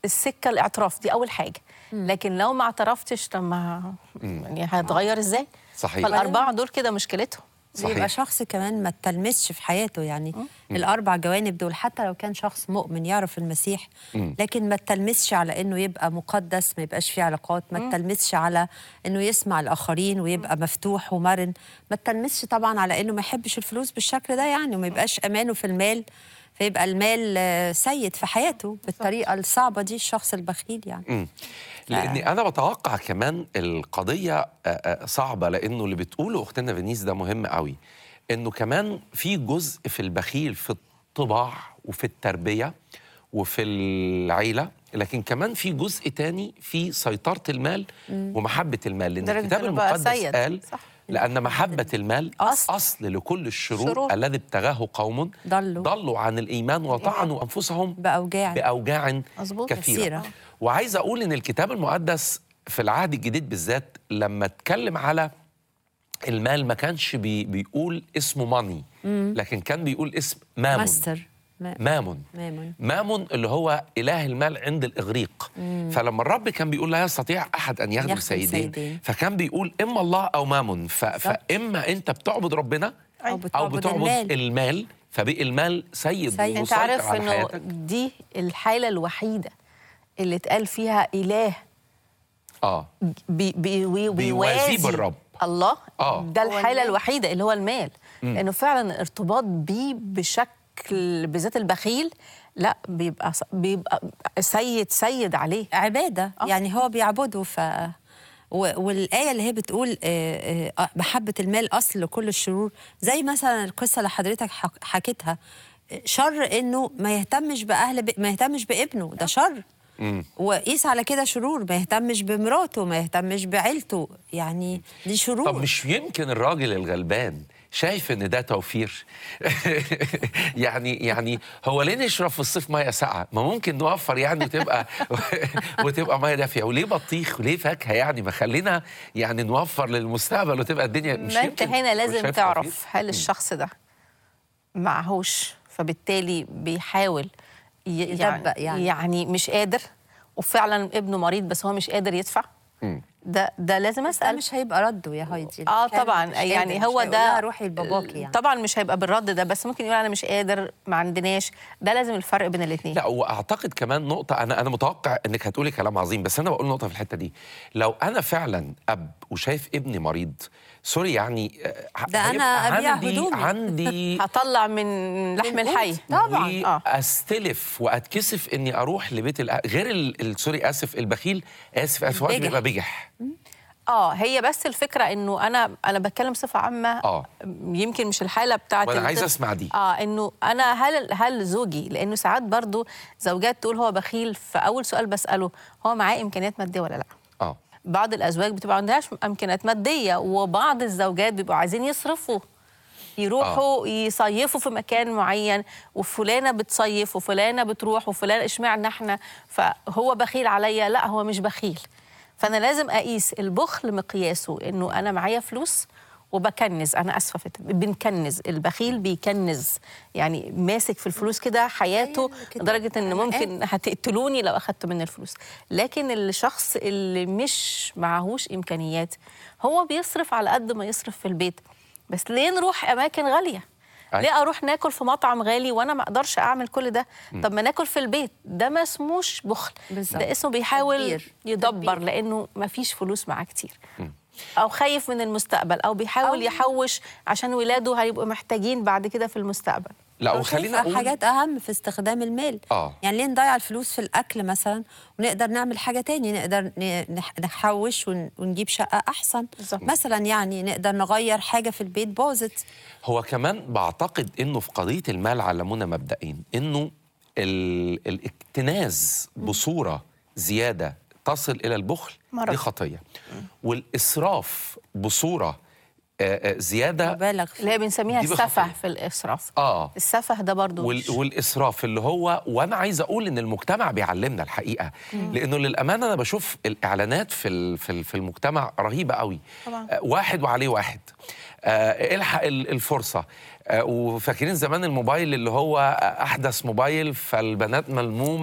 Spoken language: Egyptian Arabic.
السكه الاعتراف دي اول حاجه لكن لو ما اعترفتش طب ما يعني هتغير ازاي صحيح. فالاربعه دول كده مشكلتهم صحيح. بيبقى شخص كمان ما تلمسش في حياته يعني الاربع جوانب دول حتى لو كان شخص مؤمن يعرف المسيح لكن ما تلمسش على انه يبقى مقدس ما يبقاش فيه علاقات ما تلمسش على انه يسمع الاخرين ويبقى مفتوح ومرن ما تلمسش طبعا على انه ما يحبش الفلوس بالشكل ده يعني وما يبقاش امانه في المال فيبقى المال آه، سيد في حياته بالطريقه الصعبه دي الشخص البخيل يعني مم. لاني انا بتوقع كمان القضيه آه، آه، صعبه لانه اللي بتقوله اختنا فينيس ده مهم قوي انه كمان في جزء في البخيل في الطباع وفي التربيه وفي العيله لكن كمان في جزء تاني في سيطره المال ومحبه المال لان درجة الكتاب إنه بقى المقدس سيد. قال صح. لان محبه المال أصل. اصل لكل الشرور شرور. الذي ابتغاه قوم ضلوا. ضلوا عن الايمان وطعنوا انفسهم بأوجاع. باوجاع مظبوط. كثيره كثيرة. وعايز اقول ان الكتاب المقدس في العهد الجديد بالذات لما اتكلم على المال ما كانش بي بيقول اسمه ماني لكن كان بيقول اسم مامون ماستر ما- مامون مامون. مامون اللي هو اله المال عند الاغريق فلما الرب كان بيقول لا يستطيع احد ان يخدم يخدم سيدين سيدين. فكان بيقول اما الله او مامون ف... فاما انت بتعبد ربنا أو او بتعبد بتعبد المال. المال فبقي المال سيد, سيد. انت ومسيطر عارف على انه حياتك دي الحاله الوحيده اللي اتقال فيها اله اه بي بي بي بيوازيه بيوازي بالرب. الله آه. ده هو الحاله المال. الوحيده اللي هو المال لانه فعلا الارتباط بيه بشكل بالذات البخيل لا بيبقى ص- بيبقى سيد سيد عليه عباده يعني هو بيعبده ف و- والآية اللي هي بتقول آه، آه، محبة المال أصل لكل الشرور زي مثلا القصة اللي حضرتك حك- حكيتها آه، شر إنه ما يهتمش بأهل ب... ما يهتمش بابنه ده شر وقيس على كده شرور ما يهتمش بمراته ما يهتمش بعيلته يعني دي شرور طب مش يمكن الراجل الغلبان شايف ان ده توفير يعني يعني هو ليه نشرب في الصيف ميه ساقعه ما ممكن نوفر يعني وتبقى وتبقى ميه دافيه وليه بطيخ وليه فاكهه يعني ما خلينا يعني نوفر للمستقبل وتبقى الدنيا مش ما انت يمكن هنا هو لازم شايف تعرف توفير؟ هل الشخص ده معهوش فبالتالي بيحاول ي- يدبق يعني, يعني. يعني مش قادر وفعلا ابنه مريض بس هو مش قادر يدفع ده ده لازم ده اسال مش هيبقى رده يا هايدي اه كان طبعا مش يعني قادر، هو مش هيقول ده لها روحي لباباكي يعني طبعا مش هيبقى بالرد ده بس ممكن يقول انا مش قادر ما عندناش ده لازم الفرق بين الاثنين لا واعتقد كمان نقطة أنا أنا متوقع إنك هتقولي كلام عظيم بس أنا بقول نقطة في الحتة دي لو أنا فعلا أب وشايف ابني مريض سوري يعني آه، ده أنا هيبقى أبيع عندي هدومي. عندي هطلع من لحم القوت. الحي طبعا آه. واستلف واتكسف اني اروح لبيت الأ... غير ال... ال- سوري اسف البخيل اسف اسف وقت بجح. بيبقى بجح اه هي بس الفكره انه انا انا بتكلم صفه عامه آه. يمكن مش الحاله بتاعت وأنا عايز الطفل. أسمع دي. اه انه انا هل هل زوجي لانه ساعات برضو زوجات تقول هو بخيل فاول سؤال بساله هو معاه امكانيات ماديه ولا لا اه بعض الازواج بتبقى عندهاش امكانيات ماديه وبعض الزوجات بيبقوا عايزين يصرفوا يروحوا آه. يصيفوا في مكان معين وفلانه بتصيف وفلانه بتروح وفلان اشمعنى احنا فهو بخيل عليا لا هو مش بخيل فانا لازم اقيس البخل مقياسه انه انا معايا فلوس وبكنز انا اسفه في الت- بنكنز البخيل بيكنز يعني ماسك في الفلوس كده حياته أيوة كده. لدرجه ان أنا ممكن هتقتلوني لو اخدت من الفلوس لكن الشخص اللي مش معهوش امكانيات هو بيصرف على قد ما يصرف في البيت بس ليه نروح اماكن غاليه أي. ليه اروح ناكل في مطعم غالي وانا ما اقدرش اعمل كل ده طب ما ناكل في البيت ده ما اسموش بخل بالظبط. ده اسمه بيحاول تدبير. يدبر تدبير. لانه ما فيش فلوس معاه كتير او خايف من المستقبل او بيحاول أو- يحوش عشان ولاده هيبقوا محتاجين بعد كده في المستقبل لا أو وخلينا شايفة اقول حاجات اهم في استخدام المال آه. يعني ليه نضيع الفلوس في الاكل مثلا ونقدر نعمل حاجه تاني نقدر ن- نح- نحوش ون- ونجيب شقه احسن بالظبط. مثلا يعني نقدر نغير حاجه في البيت باظت هو كمان بعتقد انه في قضيه المال علمونا مبدئين انه ال... الاكتناز بصوره زياده تصل الى البخل مرض. دي خطيه والاسراف بصوره آه، آه، زياده مبالغ اللي هي بنسميها دي السفه بخطية. في الاسراف اه السفه ده برضو وال... مش- والاسراف اللي هو وانا عايز اقول ان المجتمع بيعلمنا الحقيقه لانه للامانه انا بشوف الاعلانات في ال- في ال- في المجتمع رهيبه قوي طبعاً. آه، واحد وعليه واحد آه، الحق ال- الفرصه آه، وفاكرين زمان الموبايل اللي هو احدث موبايل فالبنات ملموم